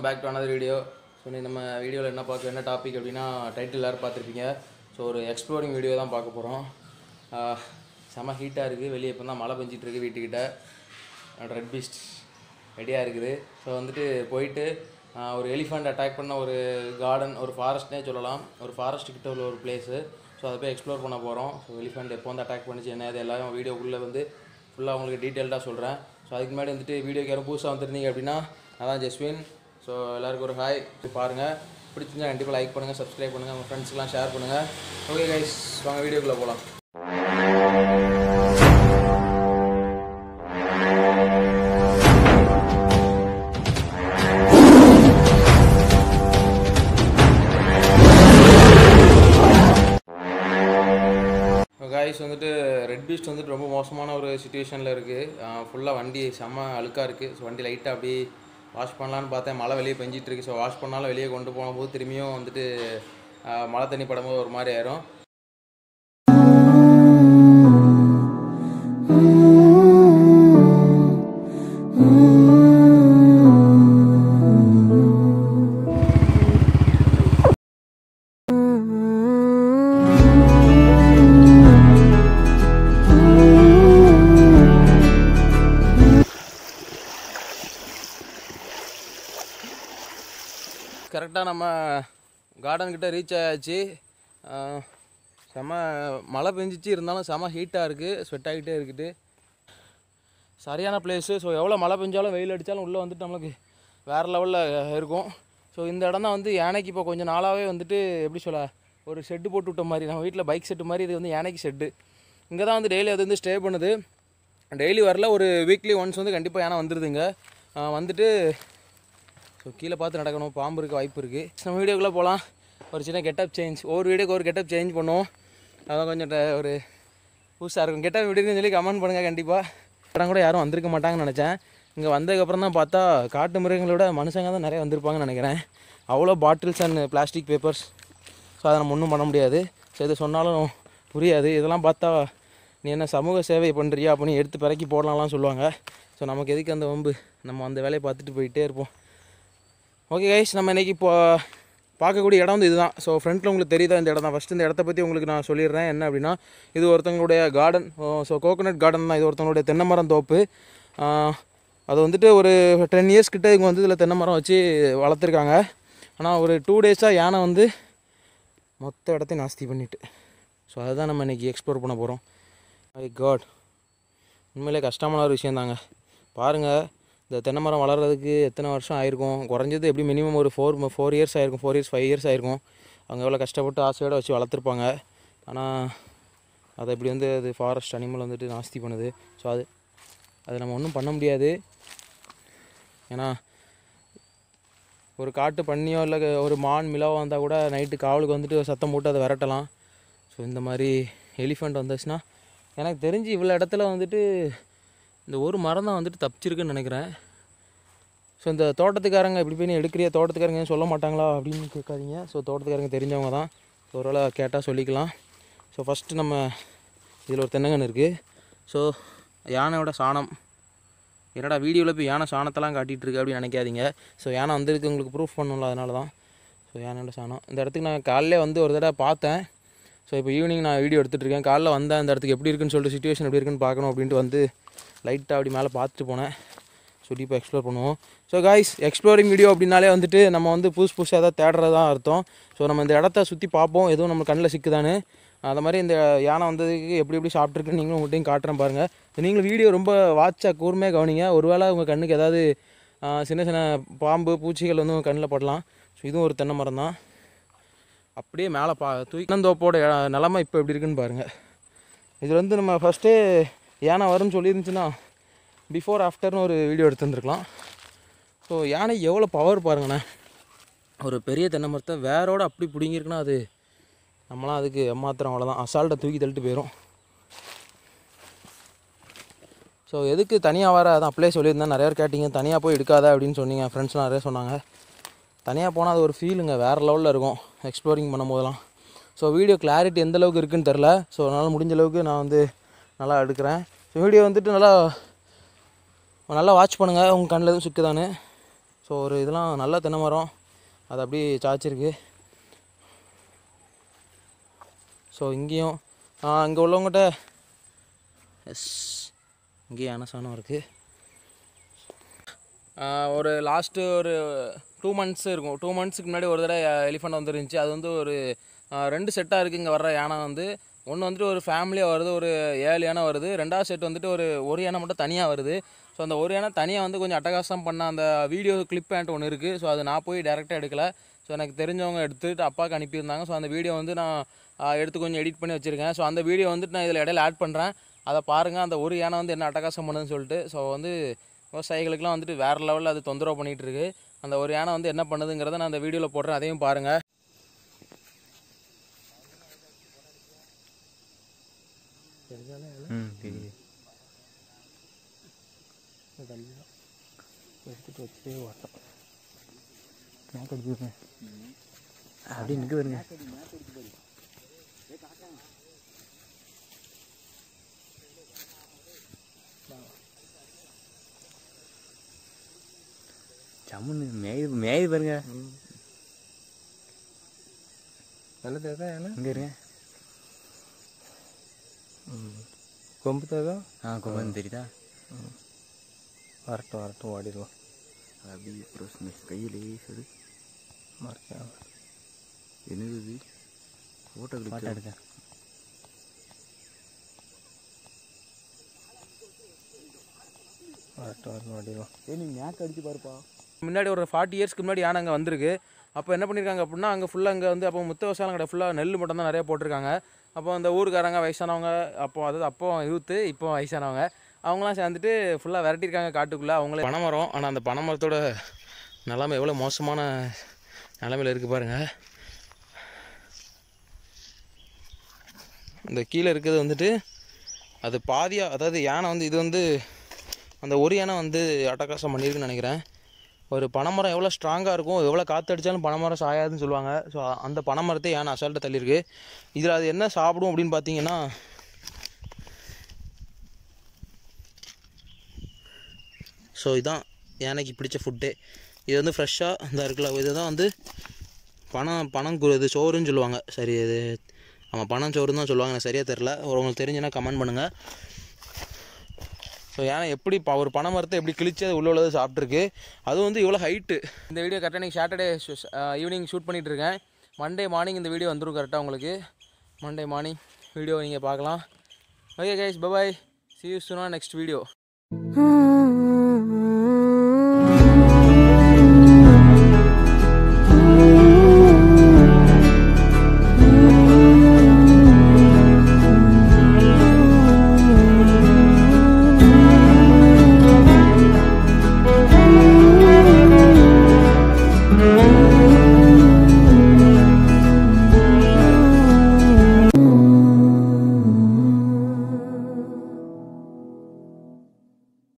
welcome back to another video so நீ நம்ம வீடியோவில் என்ன பார்க்க என்ன டாபிக் அப்படின்னா டைட்டில் எல்லாரும் பார்த்துருப்பீங்க ஸோ ஒரு எக்ஸ்ப்ளோரிங் வீடியோ தான் பார்க்க போகிறோம் செம ஹீட்டாக இருக்குது வெளியே இப்போ தான் மழை பெஞ்சிட்டு இருக்கு வீட்டுக்கிட்ட ரெட் பீஸ்ட் ரெடியாக இருக்குது ஸோ வந்துட்டு போயிட்டு ஆஹ், ஒரு எலிஃபண்ட் அட்டாக் பண்ண ஒரு கார்டன் ஒரு ஃபாரஸ்ட்னே சொல்லலாம் ஒரு ஃபாரஸ்ட் கிட்ட உள்ள ஒரு பிளேஸு ஸோ அதை போய் எக்ஸ்ப்ளோர் பண்ண போகிறோம் ஸோ எலிஃபண்ட் எப்போ வந்து அட்டாக் பண்ணிச்சு என்ன இது எல்லாம் வீடியோக்குள்ளே வந்து ஃபுல்லாக உங்களுக்கு டீட்டெயில்டாக சொல்கிறேன் ஸோ அதுக்கு முன்னாடி வந்துட்டு வீடியோக்கு யாரும் புதுசாக வந்திருந்தீங்க அப்படின்னா அதான் ஜெஸ்வின் ஸோ எல்லாருக்கும் ஒரு ஹாய் பாருங்கள் பிடிச்சிருந்தா கண்டிப்பாக லைக் பண்ணுங்கள் சப்ஸ்கிரைப் பண்ணுங்கள் உங்கள் ஃப்ரெண்ட்ஸ்க்கெலாம் ஷேர் பண்ணுங்கள் ஓகே கைஸ் வாங்க வீடியோக்குள்ளே போகலாம் காய்ஸ் வந்துட்டு ரெட் பீஸ்ட் வந்துட்டு ரொம்ப மோசமான ஒரு சுச்சுவேஷனில் இருக்குது ஃபுல்லாக வண்டி செம்ம அழுக்காக இருக்குது ஸோ வண்டி லைட்டாக அப்படி வாஷ் பண்ணலான்னு பார்த்தேன் மழை வெளியே பெஞ்சிட்டு இருக்கு ஸோ வாஷ் பண்ணாலும் வெளியே கொண்டு போகும்போது திரும்பியும் வந்துட்டு ஆஹ், மழை தண்ணி படும்போது ஒரு மாதிரி ஆயிரும் கரெக்டாக நம்ம கார்டன் கிட்ட ரீச் ஆயாச்சு ஆஹ், செம மழை பெஞ்சிச்சு இருந்தாலும் செம ஹீட்டாக இருக்குது ஸ்வெட் ஆகிட்டே இருக்குது சரியான பிளேஸு ஸோ எவ்வளோ மழை பெஞ்சாலும் வெயில் அடித்தாலும் உள்ளே வந்துட்டு நம்மளுக்கு வேறு லெவலில் இருக்கும் ஸோ இந்த இடம் தான் வந்து யானைக்கு இப்போ கொஞ்சம் நாளாகவே வந்துட்டு எப்படி சொல்ல ஒரு ஷெட்டு போட்டு விட்ட மாதிரி நம்ம வீட்டில் பைக் செட்டு மாதிரி இது வந்து யானைக்கு ஷெட்டு இங்கே தான் வந்து டெய்லி அது வந்து ஸ்டே பண்ணுது டெய்லி வரல ஒரு வீக்லி ஒன்ஸ் வந்து கண்டிப்பாக யானை வந்துடுதுங்க ஆஹ் வந்துட்டு ஸோ கீழே பார்த்து நடக்கணும் பாம்பு இருக்க வாய்ப்பு இருக்குது நம்ம வீடியோக்குள்ளே போகலாம் ஒரு சின்ன கெட்டப் சேஞ்ச் ஒவ்வொரு வீடியோக்கு ஒரு கெட்டப் சேஞ்ச் பண்ணுவோம் அதான் கொஞ்சம் ட- ஒரு புதுசாக இருக்கும் கெட்டப் வீடியோன்னு சொல்லி கமெண்ட் பண்ணுங்கள் கண்டிப்பாக இடம் கூட யாரும் வந்திருக்க மாட்டாங்கன்னு நினச்சேன் இங்கே வந்ததுக்கப்புறம் தான் பார்த்தா காட்டு மிருகங்களோட மனுஷங்க தான் நிறைய வந்திருப்பாங்கன்னு நினைக்கிறேன் அவ்வளோ bottles and plastic papers so அதை நம்ம ஒன்றும் பண்ண முடியாது ஸோ எது சொன்னாலும் புரியாது இதெல்லாம் பார்த்தா நீ என்ன சமூக சேவை பண்ணுறியா அப்படின்னு எடுத்து பிறக்கி போடலாம்லாம் சொல்லுவாங்க ஸோ நமக்கு எதுக்கு அந்த வம்பு நம்ம அந்த வேலையை பார்த்துட்டு போயிட்டே இருப்போம் ஓகே கைஸ் நம்ம இன்றைக்கி இப்போ பார்க்கக்கூடிய இடம் வந்து இதுதான் ஸோ ஃப்ரண்ட்டில் உங்களுக்கு தெரியுதா இந்த இடம் தான் ஃபஸ்ட்டு இந்த இடத்த பற்றி உங்களுக்கு நான் சொல்லிடுறேன் என்ன அப்படின்னா இது ஒருத்தங்களுடைய கார்டன் ஸோ கோகோனட் கார்டன் தான் இது ஒருத்தங்களுடைய தென்னை மரம் தோப்பு ஆஹ், அது வந்துட்டு ஒரு டென் இயர்ஸ் கிட்ட இவங்க வந்து இதில் தென்னை மரம் வச்சு வளர்த்துருக்காங்க ஆனால் ஒரு டூ டேஸாக யானை வந்து மொத்த இடத்தையும் நாஸ்தி பண்ணிட்டு ஸோ அதை தான் நம்ம இன்றைக்கி எக்ஸ்ப்ளோர் பண்ண போகிறோம் ஐ காட் உண்மையிலே கஷ்டமான ஒரு விஷயம் தாங்க பாருங்கள் இந்த தென்னை மரம் வளர்கிறதுக்கு எத்தனை வருஷம் ஆயிருக்கும் குறைஞ்சது எப்படி மினிமம் ஒரு ஃபோர் ஃபோர் இயர்ஸ் ஆயிருக்கும் ஃபோர் இயர்ஸ் ஃபைவ் இயர்ஸ் ஆயிருக்கும் அவங்க எவ்வளோ கஷ்டப்பட்டு ஆசையோடு வச்சு வளர்த்துருப்பாங்க ஆனால் அதை இப்படி வந்து அது ஃபாரஸ்ட் அனிமல் வந்துட்டு நாஸ்தி பண்ணுது ஸோ அது அது நம்ம ஒன்றும் பண்ண முடியாது ஏன்னா ஒரு காட்டு பண்ணியோ இல்லை ஒரு மான் மிலாவோ வந்தால் கூட நைட்டு காவலுக்கு வந்துட்டு சத்தம் போட்டு அதை விரட்டலாம் ஸோ இந்த மாதிரி எலிஃபண்ட் வந்துச்சுன்னா எனக்கு தெரிஞ்சு இவ்வளோ இடத்துல வந்துட்டு இந்த ஒரு மரம் தான் வந்துட்டு தப்பிச்சிருக்குன்னு நினைக்கிறேன் ஸோ இந்த தோட்டத்துக்காரங்க இப்படி போய் நீ எடுக்கிறிய தோட்டத்துக்காரங்க ஏன் சொல்ல மாட்டாங்களா அப்படின்னு கேட்காதீங்க ஸோ தோட்டத்துக்காரங்க தெரிஞ்சவங்க தான் ஸோ ஒருவேளை கேட்டால் சொல்லிக்கலாம் ஸோ ஃபஸ்ட்டு நம்ம இதில் ஒரு தென்னங்கன்று இருக்குது ஸோ யானையோட சாணம் என்னடா வீடியோவில் போய் யானை சாணத்தெல்லாம் காட்டிகிட்டு இருக்கு அப்படின்னு நினைக்காதீங்க ஸோ யானை வந்திருக்கு உங்களுக்கு ப்ரூஃப் பண்ணணும்ல அதனால தான் ஸோ யானையோட சாணம் இந்த இடத்துக்கு நான் காலையிலே வந்து ஒரு தடவை பார்த்தேன் ஸோ இப்போ ஈவினிங் நான் வீடியோ எடுத்துகிட்டு இருக்கேன் காலைல வந்தேன் இந்த இடத்துக்கு எப்படி இருக்குன்னு சொல்லிட்டு சுச்சுவேஷன் எப்படி இருக்குன்னு பார்க்கணும் அப்படின்ட்டு வந்து லைட்டாக அப்படி மேலே பார்த்துட்டு போனேன் ஸோ டீப்பாக எக்ஸ்ப்ளோர் பண்ணுவோம் ஸோ காய்ஸ் எக்ஸ்ப்ளோரிங் வீடியோ அப்படின்னாலே வந்துட்டு நம்ம வந்து புதுசு புதுசாக ஏதாவது தேடுறது தான் அர்த்தம் ஸோ நம்ம இந்த இடத்த சுற்றி பார்ப்போம் எதுவும் நம்ம கண்ணில் சிக்குதானு அந்த மாதிரி இந்த யானை வந்ததுக்கு எப்படி எப்படி சாப்பிட்ருக்குன்னு நீங்களும் உங்கள்கிட்டையும் காட்டுறேன் பாருங்கள் நீங்களும் வீடியோ ரொம்ப வாட்சாக கூர்மையாக கவனிங்க ஒருவேளை உங்கள் கண்ணுக்கு ஏதாவது ஆ, சின்ன சின்ன பாம்பு பூச்சிகள் வந்து உங்கள் கண்ணில் படலாம் ஸோ இதுவும் ஒரு தென்னை மரம் தான் அப்படியே மேலே பா தூக்கந்தோப்போட நிலமை இப்போ எப்படி இருக்குன்னு பாருங்கள் இது வந்து நம்ம ஃபஸ்ட்டே யானை வரும்னு சொல்லியிருந்துச்சுன்னா பிஃபோர் ஆஃப்டர்னு ஒரு வீடியோ எடுத்துருந்துருக்கலாம் ஸோ யானை எவ்வளோ பவர் பாருங்கண்ணே ஒரு பெரிய தென்னை மரத்தை வேரோட அப்படி பிடுங்கிருக்குன்னா அது நம்மளாம் அதுக்கு ஏமாத்திரம் அவ்வளோதான் அசால்ட்டை தூக்கி தள்ளிட்டு போயிடும் ஸோ எதுக்கு தனியாக வர அதான் அப்படியே சொல்லியிருந்தேன் நிறைய பேர் கேட்டிங்க தனியாக போய் எடுக்காத அப்படின்னு சொன்னீங்க ஃப்ரெண்ட்ஸ்லாம் நிறைய சொன்னாங்க தனியாக போனால் அது ஒரு ஃபீலுங்க வேறு லெவலில் இருக்கும் எக்ஸ்ப்ளோரிங் பண்ணும்போதெல்லாம் ஸோ வீடியோ கிளாரிட்டி எந்த அளவுக்கு இருக்குன்னு தெரில ஸோ அதனால் முடிஞ்ச அளவுக்கு நான் வந்து நல்லா எடுக்கிறேன் ஸோ வீடியோ வந்துட்டு நல்லா நல்லா வாட்ச் பண்ணுங்கள் உங்கள் கண்ணில் எதுவும் சிக்குதானு ஸோ ஸோ ஒரு இதெல்லாம் நல்ல தென்னை மரம் அது அப்படியே சாய்ச்சிருக்கு ஸோ இங்கேயும் இங்கே உள்ளவங்ககிட்ட எஸ் இங்கேயும் அனசானம் இருக்குது ஒரு லாஸ்ட்டு ஒரு டூ மந்த்ஸ் இருக்கும் டூ மந்த்ஸ்க்கு முன்னாடி ஒரு தடவை எலிஃபண்ட் வந்துருந்துச்சு அது வந்து ஒரு ஆஹ் ரெண்டு செட்டாக இருக்குது இங்கே வர்ற யானை வந்து ஒன்று வந்துட்டு ஒரு ஃபேமிலியாக வருது ஒரு ஏழு யானை வருது ரெண்டாவது செட் வந்துட்டு ஒரு ஒரு யானை மட்டும் தனியாக வருது ஸோ அந்த ஒரு யானை தனியாக வந்து கொஞ்சம் அட்டகாசம் பண்ண அந்த வீடியோ கிளிப் என்கிட்ட ஒன்று இருக்குது ஸோ அது நான் போய் டேரெக்டாக எடுக்கல ஸோ எனக்கு தெரிஞ்சவங்க எடுத்துட்டு அப்பாவுக்கு அனுப்பியிருந்தாங்க ஸோ அந்த வீடியோ வந்து நான் ஆஹ் எடுத்து கொஞ்சம் எடிட் பண்ணி வச்சுருக்கேன் ஸோ அந்த வீடியோ வந்துட்டு நான் இதில் இடையில ஆட் பண்ணுறேன் அதை பாருங்கள் அந்த ஒரு யானை வந்து என்ன அட்டகாசம் பண்ணுதுன்னு சொல்லிட்டு ஸோ வந்து விவசாயிகளுக்கெல்லாம் வந்துட்டு வேறு லெவலில் அது தொந்தரவு பண்ணிகிட்டு இருக்கு அந்த ஒரு யானை வந்து என்ன பண்ணுதுங்கிறத நான் அந்த வீடியோவில் போடுறேன் அதையும் பாருங்கள் ம் தெரியுது எடுத்துகிட்டு வச்சுட்டே வரட்டும் மேக் அடிச்சுருங்க அப்படியே நிற்க வருங்க ஜம்முன்னு மேயுது மேயுது பாருங்க நல்லது தான் ஏன்னா இங்கே இருங்க கொம்பு தான் ஆ கொம்பு தெரியுதா வரட்டும் வரட்டும் ஓடிடுவோம் அப்படியே ப்ரோஸ் கையிலே சரி மறைக்காம என்னது இது ஃபோட்டோ ஃபோட்டோ எடுக்க வரட்டும் வரட்டும் ஓடிடுவோம் ஏய் நீ மேக் அடிச்சு பாருப்பா முன்னாடி ஒரு ஃபார்ட்டி இயர்ஸ்க்கு முன்னாடி யானை அங்கே வந்திருக்கு அப்போ என்ன பண்ணியிருக்காங்க அப்படின்னா அங்கே ஃபுல்லாக அங்கே வந்து அப்போ முத்த விவசாயம் கடை ஃபுல்லாக நெல் மட்டும் தான் நிறைய போட்டிருக்காங்க அப்போ அந்த ஊருக்காரங்க வயசானவங்க அப்போ அதாவது அப்போ யூத்து இப்போ வயசானவங்க அவங்களாம் சேர்ந்துட்டு ஃபுல்லாக விரட்டியிருக்காங்க காட்டுக்குள்ளே அவங்களே பனைமரம் ஆனால் அந்த பனைமரத்தோட நிலமை எவ்வளோ மோசமான நிலமையில் இருக்குது பாருங்கள் இந்த கீழே இருக்கிறது வந்துட்டு அது பாதியாக அதாவது யானை வந்து இது வந்து அந்த ஒரு யானை வந்து அட்டகாசம் பண்ணியிருக்குன்னு நினைக்கிறேன் ஒரு பனைமரம் எவ்வளோ ஸ்ட்ராங்காக இருக்கும் எவ்வளோ காற்று அடித்தாலும் பனைமரம் சாயாதுன்னு சொல்லுவாங்க ஸோ அந்த பனைமரத்தை யானை அசால்ட்டாக தள்ளியிருக்கு இதில் அது என்ன சாப்பிடும் அப்படின்னு பார்த்தீங்கன்னா ஸோ இதான் யானைக்கு பிடிச்ச ஃபுட்டு இது வந்து ஃப்ரெஷ்ஷாக இந்த இருக்குல்ல இதுதான் வந்து பணம் பணம் கு- இது சோறுன்னு சொல்லுவாங்க சரி இது ஆமாம் பணம் சோறுன்னு தான் சொல்லுவாங்க எனக்கு சரியாக தெரில ஒரு உங்களுக்கு தெரிஞ்சுன்னா கமெண்ட் பண்ணுங்கள் ஸோ ஏன்னா எப்படி ப- ஒரு பனை மரத்தை எப்படி கிழிச்சு அது உள்ள உள்ளது சாப்பிட்ருக்கு அது வந்து இவ்வளோ ஹைட்டு இந்த வீடியோ கரெக்டாக இன்றைக்கி சாட்டர்டே ஈவினிங் ஷூட் பண்ணிகிட்டு இருக்கேன் மண்டே மார்னிங் இந்த வீடியோ வந்துடும் கரெக்டாக உங்களுக்கு மண்டே மார்னிங் வீடியோ நீங்கள் பார்க்கலாம் okay guys bye bye see you soon on next video Ah